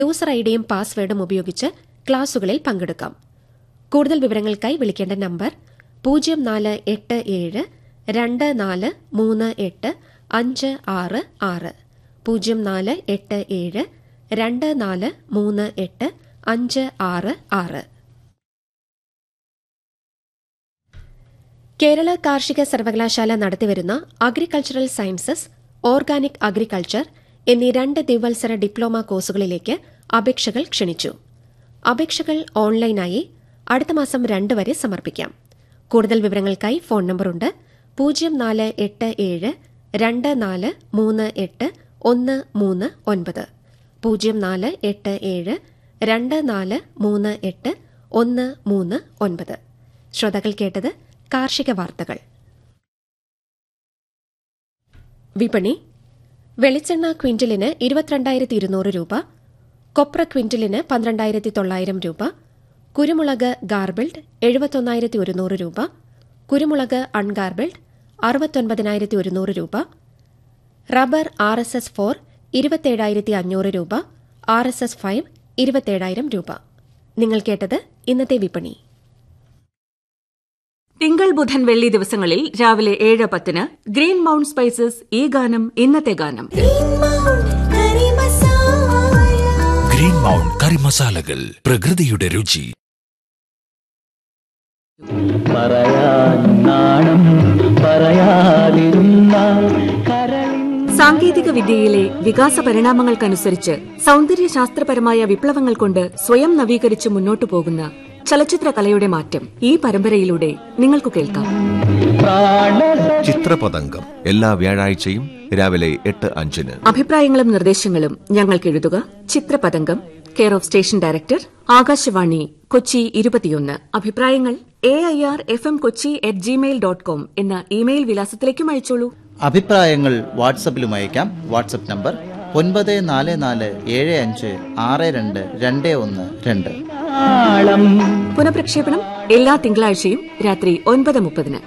user ഐഡിയും പാസ്വേഡും ഉപയോഗിച്ച് ക്ലാസുകളിൽ പങ്കെടുക്കാം കൂടുതൽ വിവരങ്ങൾക്കായി വിളിക്കേണ്ട നമ്പർ പൂജ്യം നാല് എട്ട് ഏഴ് രണ്ട് നാല് മൂന്ന് എട്ട് അഞ്ച് ആറ് ആറ് പൂജ്യം നാല് എട്ട് ഏഴ് രണ്ട് നാല് മൂന്ന് എട്ട് അഞ്ച് ആറ് ആറ് കേരള കാർഷിക സർവകലാശാല നടത്തിവരുന്ന അഗ്രികൾച്ചറൽ സയൻസസ് ഓർഗാനിക് അഗ്രികൾച്ചർ എന്നീ രണ്ട് ദ്വിവത്സര ഡിപ്ലോമ കോഴ്സുകളിലേക്ക് അപേക്ഷകൾ ക്ഷണിച്ചു അപേക്ഷകൾ ഓൺലൈനായി അടുത്ത മാസം രണ്ട് വരെ സമർപ്പിക്കാം കൂടുതൽ വിവരങ്ങൾക്കായി ഫോൺ നമ്പറുണ്ട് പൂജ്യം നാല് എട്ട് ഏഴ് രണ്ട് നാല് മൂന്ന് എട്ട് ഒന്ന് മൂന്ന് ഒൻപത് പൂജ്യം നാല് എട്ട് ഏഴ് രണ്ട് നാല് മൂന്ന് എട്ട് ഒന്ന് മൂന്ന് ഒൻപത് ശ്രോതാക്കൾ കേട്ടത് കാർഷിക വാർത്തകൾ വിപണി വെളിച്ചെണ്ണ ക്വിന്റലിന് ഇരുപത്തിരണ്ടായിരത്തി ഇരുന്നൂറ് രൂപ കൊപ്ര ക്വിന്റലിന് പന്ത്രണ്ടായിരത്തി തൊള്ളായിരം രൂപ കുരുമുളക് ഗാർബിൾഡ് എഴുപത്തൊന്നായിരത്തി ഒരുന്നൂറ് രൂപ കുരുമുളക് അൺഗാർബിൾഡ് അറുപത്തൊൻപതിനായിരത്തി ഒരുന്നൂറ് രൂപ rubber R S S four ഇരുപത്തേഴായിരത്തി അഞ്ഞൂറ് രൂപ ആർ എസ് എസ് ഫൈവ് ഇരുപത്തേഴായിരം രൂപ നിങ്ങൾ കേട്ടത് ഇന്നത്തെ വിപണി തിങ്കൾ ബുധൻ വെള്ളി ദിവസങ്ങളിൽ രാവിലെ ഏഴ് പത്തിന് ഗ്രീൻ മൗണ്ട് സ്പൈസസ് ഈ ഗാനം ഇന്നത്തെ ഗാനം ഗ്രീൻ മൗണ്ട് കറി മസാലകൾ പ്രകൃതിയുടെ രുചി പറയാൻ നാണം പറയാതിരുന്നാൽ കരളിൻ സാങ്കേതിക വിദ്യയിലെ വികാസ പരിണാമങ്ങൾക്കനുസരിച്ച് സൗന്ദര്യ ശാസ്ത്രപരമായ വിപ്ലവങ്ങൾ കൊണ്ട് സ്വയം നവീകരിച്ച് മുന്നോട്ടു പോകുന്ന ചലച്ചിത്ര കലയുടെ മാറ്റം ഈ പരമ്പരയിലൂടെ നിങ്ങൾക്ക് കേൾക്കാം ചിത്രപതംഗം എല്ലാ വ്യാഴാഴ്ചയും രാവിലെ എട്ട് അഞ്ചിന് അഭിപ്രായങ്ങളും നിർദ്ദേശങ്ങളും ഞങ്ങൾക്ക് എഴുതുക Chitrapathangam care of station director Akashvani Kochi ഇരുപത്തിയൊന്ന് അഭിപ്രായങ്ങൾ A I R F M Kochi at Gmail dot com എന്ന ഇമെയിൽ വിലാസത്തിലേക്കും അയച്ചോളൂ അഭിപ്രായങ്ങൾ വാട്സപ്പിലും അയക്കാം വാട്സപ്പ് നമ്പർ ഒൻപത് നാല് നാല് ഏഴ് അഞ്ച് ആറ് രണ്ട് രണ്ട് ഒന്ന് രണ്ട് നാളം പുനഃപ്രക്ഷേപണം എല്ലാ തിങ്കളാഴ്ചയും രാത്രി ഒൻപത് മുപ്പതിന്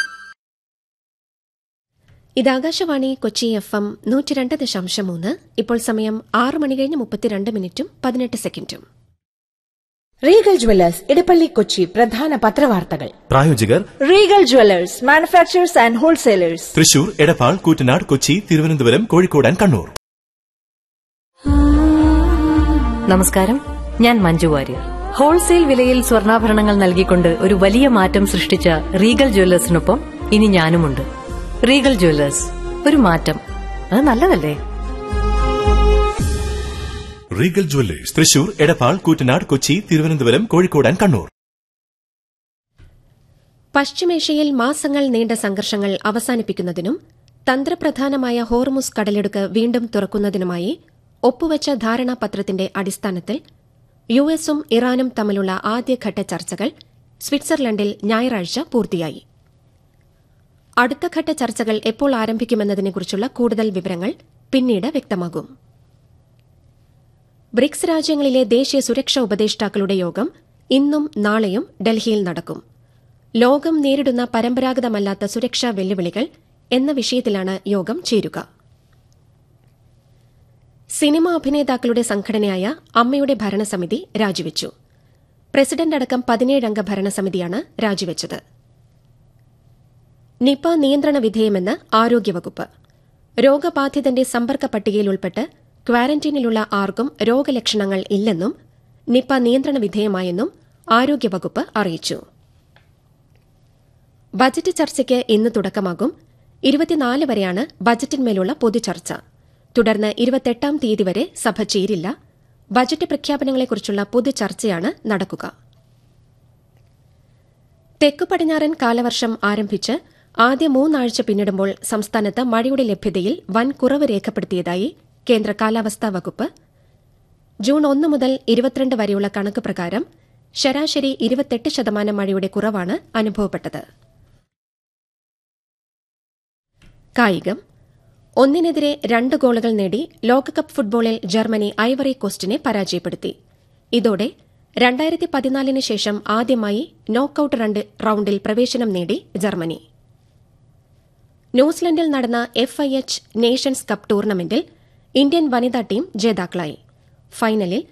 ഇത് ആകാശവാണി കൊച്ചി എഫ് എം നൂറ്റിരണ്ട് ദശാംശം മൂന്ന് ഇപ്പോൾ സമയം ആറ് മണി കഴിഞ്ഞ് മുപ്പത്തിരണ്ട് മിനിറ്റും പതിനെട്ട് സെക്കൻഡും റീഗൽ ജുവല്ലേഴ്സ് ഇടപ്പള്ളി കൊച്ചി പ്രധാന പത്രവാർത്തകൾ പ്രായോജകർ Regal jewellers manufacturers and wholesalers Thrissur Edappal Koottanad Kochi Thiruvananthapuram Kozhikode and Kannur നമസ്കാരം ഞാൻ മഞ്ജു വാര്യർ ഹോൾസെയിൽ വിലയിൽ സ്വർണ്ണാഭരണങ്ങൾ നൽകിക്കൊണ്ട് ഒരു വലിയ മാറ്റം സൃഷ്ടിച്ച റീഗൽ ജ്വല്ലേഴ്സിനൊപ്പം ഇനി ഞാനുമുണ്ട് റീഗൽ ജ്വല്ലേഴ്സ് ഒരു മാറ്റം അത് നല്ലതല്ലേ Regal jewellers Thrissur Edappal Koottanad Kochi Thiruvananthapuram Kozhikode and Kannur പശ്ചിമേഷ്യയിൽ മാസങ്ങൾ നീണ്ട സംഘർഷങ്ങൾ അവസാനിപ്പിക്കുന്നതിനും തന്ത്രപ്രധാനമായ ഹോർമുസ് കടലിടുക്ക് വീണ്ടും തുറക്കുന്നതിനുമായി ഒപ്പുവച്ച ധാരണാപത്രത്തിന്റെ അടിസ്ഥാനത്തിൽ യു എസും ഇറാനും തമ്മിലുള്ള ആദ്യഘട്ട ചർച്ചകൾ സ്വിറ്റ്സർലൻഡിൽ ഞായറാഴ്ച പൂർത്തിയായി അടുത്ത ഘട്ട ചർച്ചകൾ എപ്പോൾ ആരംഭിക്കുമെന്നതിനെക്കുറിച്ചുള്ള കൂടുതൽ വിവരങ്ങൾ പിന്നീട് വ്യക്തമാകും ബ്രിക്സ് രാജ്യങ്ങളിലെ ദേശീയ സുരക്ഷാ ഉപദേഷ്ടാക്കളുടെ യോഗം ഇന്നും നാളെയും ഡൽഹിയിൽ നടക്കും ലോകം നേരിടുന്ന പരമ്പരാഗതമല്ലാത്ത സുരക്ഷാ വെല്ലുവിളികൾ എന്ന വിഷയത്തിലാണ് യോഗം ചേരുക സിനിമാ അഭിനേതാക്കളുടെ സംഘടനയായ അമ്മയുടെ ഭരണസമിതി രാജിവെച്ചു പ്രസിഡന്റ് അടക്കം പതിനേഴംഗ ഭരണസമിതിയാണ് രാജിവെച്ചത് നിപ നിയന്ത്രണ വിധേയമെന്ന് ആരോഗ്യവകുപ്പ് രോഗബാധിതന്റെ സമ്പർക്ക പട്ടികയിൽ ഉൾപ്പെട്ട് ക്വാറന്റീനിലുള്ള ആർക്കും രോഗലക്ഷണങ്ങൾ ഇല്ലെന്നും നിപ നിയന്ത്രണ വിധേയമായെന്നും ആരോഗ്യവകുപ്പ് അറിയിച്ചു ബജറ്റ് ചർച്ചയ്ക്ക് ഇന്ന് തുടക്കമാകും ഇരുപത്തിനാല് വരെയാണ് ബജറ്റിന്മേലുള്ള പൊതുചർച്ച തുടർന്ന് ഇരുപത്തെട്ടാം തീയതി വരെ സഭ ചേരില്ല ബജറ്റ് പ്രഖ്യാപനങ്ങളെക്കുറിച്ചുള്ള പൊതുചർച്ചയാണ് നടക്കുക തെക്കു പടിഞ്ഞാറൻ കാലവർഷം ആരംഭിച്ച് ആദ്യ മൂന്നാഴ്ച പിന്നിടുമ്പോൾ സംസ്ഥാനത്ത് മഴയുടെ ലഭ്യതയിൽ വൻ കുറവ് രേഖപ്പെടുത്തിയതായി കേന്ദ്ര കാലാവസ്ഥാ വകുപ്പ് ജൂൺ ഒന്ന് മുതൽ ഇരുപത്തിരണ്ട് വരെയുള്ള കണക്ക് പ്രകാരം ശരാശരി ഇരുപത്തെട്ട് ശതമാനം മഴയുടെ കുറവാണ് അനുഭവപ്പെട്ടത് കായികം ഒന്നിനെതിരെ രണ്ട് ഗോളുകൾ നേടി ലോകകപ്പ് ഫുട്ബോളിൽ ജർമ്മനി ഐവറി കോസ്റ്റിനെ പരാജയപ്പെടുത്തി ഇതോടെ രണ്ടായിരത്തി പതിനാലിന് ശേഷം ആദ്യമായി നോക്കൌട്ട് രണ്ട് റൌണ്ടിൽ പ്രവേശനം നേടി ജർമ്മനി ന്യൂസിലൻഡിൽ നടന്ന F I H nations cup ടൂർണമെന്റിൽ ഇന്ത്യൻ വനിതാ ടീം ജേതാക്കളായി ഫൈനലിൽ